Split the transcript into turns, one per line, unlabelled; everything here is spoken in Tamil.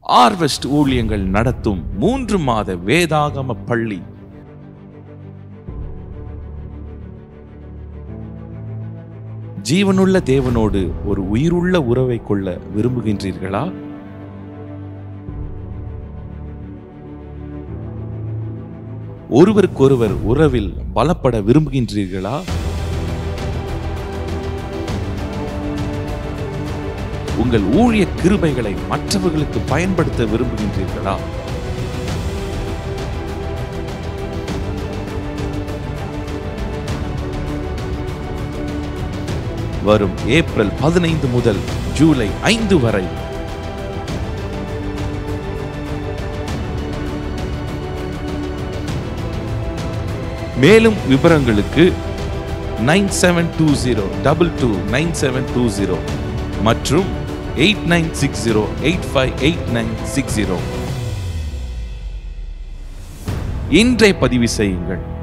ஆர்வெஸ்ட் ஊழியங்கள் நடத்தும் மூன்று மாத வேதாகம பள்ளி ஜீவனுள்ள தேவனோடு ஒரு உயிருள்ள உறவை கொள்ள விரும்புகின்றீர்களா ஒருவருக்கொருவர் உறவில் பலப்பட விரும்புகின்றீர்களா உங்கள் ஊழிய கிருபைகளை மற்றவர்களுக்கு பயன்படுத்த விரும்புகின்றீர்களா வரும் ஏப்ரல் பதினைந்து முதல் ஜூலை ஐந்து வரை மேலும் விவரங்களுக்கு nine seven two zero double two nine seven two zero மற்றும் eight nine six zero eight five eight nine six zero இன்றை பதிவு செய்யுங்கள்